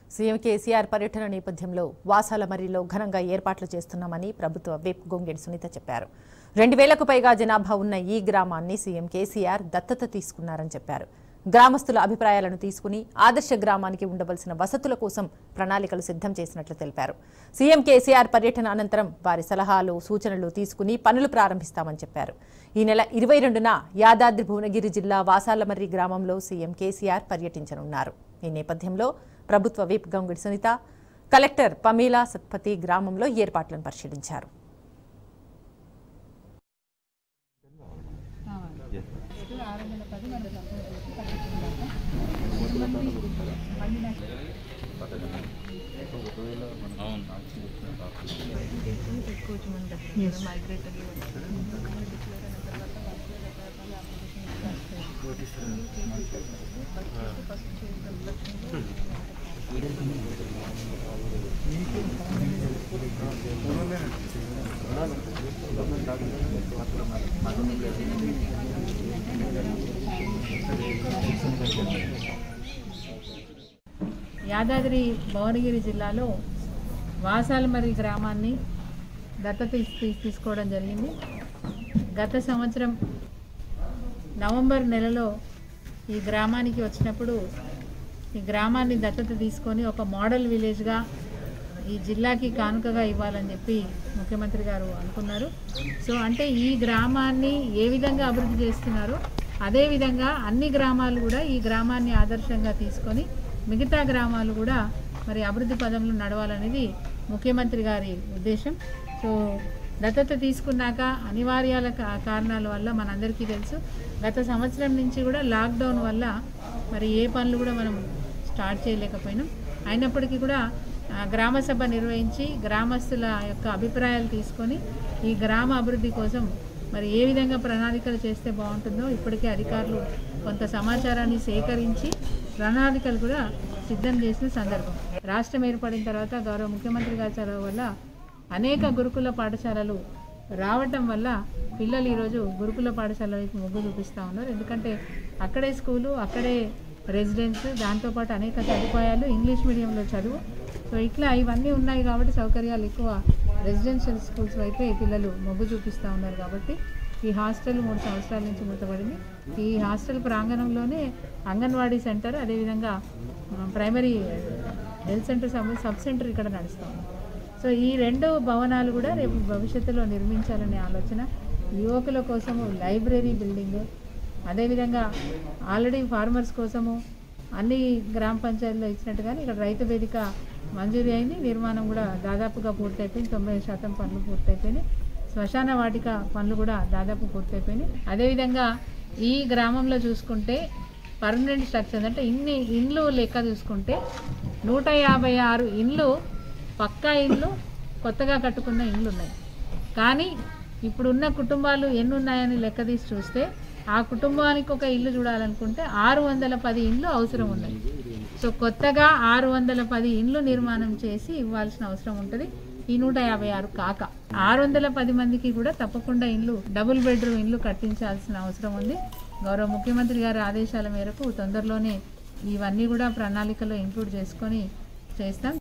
CM KCR పర్యటన నేపథ్యంలో వాసాలమర్రిలో ఘనంగా ఏర్పాట్లు చేస్తున్నామని ప్రభుత్వ విప్ గొంగెడి సునీత చెప్పారు రెండు వేలకు పైగా జనాభా ఉన్న ఈ గ్రామాన్ని సీఎం కేసీఆర్ దత్తత తీసుకున్నారని చెప్పారు గ్రామస్తుల అభిప్రాయాలను తీసుకుని ఆదర్శ గ్రామానికి ఉండవలసిన వసతుల కోసం ప్రణాళికలు సిద్ధం చేసినట్లు తెలిపారు సీఎం కేసీఆర్ పర్యటన అనంతరం వారి సలహాలు సూచనలు తీసుకుని పనులు ప్రారంభిస్తామని చెప్పారు ఈ నెల ఇరవై రెండున యాదాద్రి భువనగిరి జిల్లా వాసాలమర్రి గ్రామంలో సీఎం కేసీఆర్ పర్యటించనున్నారు ఈ నేపథ్యంలో ప్రభుత్వ whip Gangudi Sunitha collector Pamela Satpathy గ్రామంలో ఏర్పాట్లను పరిశీలించారు యాదాద్రి భువనగిరి జిల్లాలో వాసాలమర్రి గ్రామాన్ని దత్తత తీ- తీసుకోవడం జరిగింది గత సంవత్సరం నవంబర్ నెలలో ఈ గ్రామానికి వచ్చినప్పుడు ఈ గ్రామాన్ని దత్తత తీసుకొని ఒక మోడల్ విలేజ్గా ఈ జిల్లాకి కానుకగా ఇవ్వాలని చెప్పి ముఖ్యమంత్రి గారు అనుకున్నారు సో అంటే ఈ గ్రామాన్ని ఏ విధంగా అభివృద్ధి చేస్తున్నారో అదేవిధంగా అన్ని గ్రామాలు కూడా ఈ గ్రామాన్ని ఆదర్శంగా తీసుకొని మిగతా గ్రామాలు కూడా మరి అభివృద్ధి పదంలో నడవాలనేది ముఖ్యమంత్రి గారి ఉద్దేశం సో దత్తత తీసుకున్నాక అనివార్యాల కా- కారణాల వల్ల మనందరికీ తెలుసు గత సంవత్సరం నుంచి కూడా లాక్డౌన్ వల్ల మరి ఏ పనులు కూడా మనం స్టార్ట్ చేయలేకపోయినాం అయినప్పటికీ కూడా ఆ, గ్రామ సభ నిర్వహించి గ్రామస్తుల యొక్క అభిప్రాయాలు తీసుకొని ఈ గ్రామ అభివృద్ధి కోసం మరి ఏ విధంగా ప్రణాళికలు చేస్తే బాగుంటుందో ఇప్పటికే అధికారులు కొంత సమాచారాన్ని సేకరించి ప్రణాళికలు కూడా సిద్ధం చేసిన సందర్భం రాష్ట్రం ఏర్పడిన తర్వాత గౌరవ ముఖ్యమంత్రి గారి చొరవ వల్ల అనేక గురుకుల పాఠశాలలు రావటం వల్ల పిల్లలు ఈరోజు గురుకుల పాఠశాల వైపు మొగ్గు చూపిస్తూ ఉన్నారు ఎందుకంటే అక్కడే స్కూలు అక్కడే రెసిడెన్స్ దాంతోపాటు అనేక సదుపాయాలు ఇంగ్లీష్ మీడియంలో చదువు సో ఇట్లా ఇవన్నీ ఉన్నాయి కాబట్టి సౌకర్యాలు ఎక్కువ రెసిడెన్షియల్ స్కూల్స్ వైపే ఈ పిల్లలు మొగ్గు చూపిస్తూ ఉన్నారు కాబట్టి ఈ హాస్టల్ మూడు సంవత్సరాల నుంచి మూతపడింది ఈ హాస్టల్ ప్రాంగణంలోనే అంగన్వాడీ సెంటర్ అదేవిధంగా ఆ, primary health centre sub sub centre ఇక్కడ నడుస్తూ ఉంది సో ఈ రెండు భవనాలు కూడా రేపు భవిష్యత్తులో నిర్మించాలనే ఆలోచన యువకుల కోసము లైబ్రరీ బిల్డింగ్ అదేవిధంగా ఆల్రెడీ ఫార్మర్స్ కోసము అన్ని గ్రామ పంచాయతీలో ఇచ్చినట్టుగానే ఇక్కడ రైతు వేదిక మంజూరీ అయింది నిర్మాణం కూడా దాదాపుగా పూర్తయిపోయింది తొంభై శాతం పనులు పూర్తయిపోయినాయి శ్మశాన వాటిక పనులు కూడా దాదాపు పూర్తయిపోయినాయి అదేవిధంగా ఈ గ్రామంలో చూసుకుంటే పర్మనెంట్ స్ట్రక్చర్స్ అంటే ఇన్ని ఇండ్లు లెక్క చూసుకుంటే నూట యాభై ఆరు ఇండ్లు పక్కా ఇండ్లు కొత్తగా కట్టుకున్న ఇండ్లు ఉన్నాయి కానీ ఇప్పుడున్న కుటుంబాలు ఎన్ని ఉన్నాయని లెక్క తీసి చూస్తే ఆ కుటుంబానికి ఒక ఇల్లు చూడాలనుకుంటే ఆరు వందల పది ఇండ్లు అవసరం ఉన్నాయి సో కొత్తగా ఆరు వందల పది ఇండ్లు నిర్మాణం చేసి ఇవ్వాల్సిన అవసరం ఉంటుంది ఈ నూట యాభై ఆరు కాక ఆరు వందల పది మందికి కూడా తప్పకుండా ఇండ్లు డబుల్ బెడ్రూమ్ ఇండ్లు కట్టించాల్సిన అవసరం ఉంది గౌరవ ముఖ్యమంత్రి గారి ఆదేశాల మేరకు తొందరలోనే ఇవన్నీ కూడా ప్రణాళికలో ఇంక్లూడ్ చేసుకొని చేస్తాం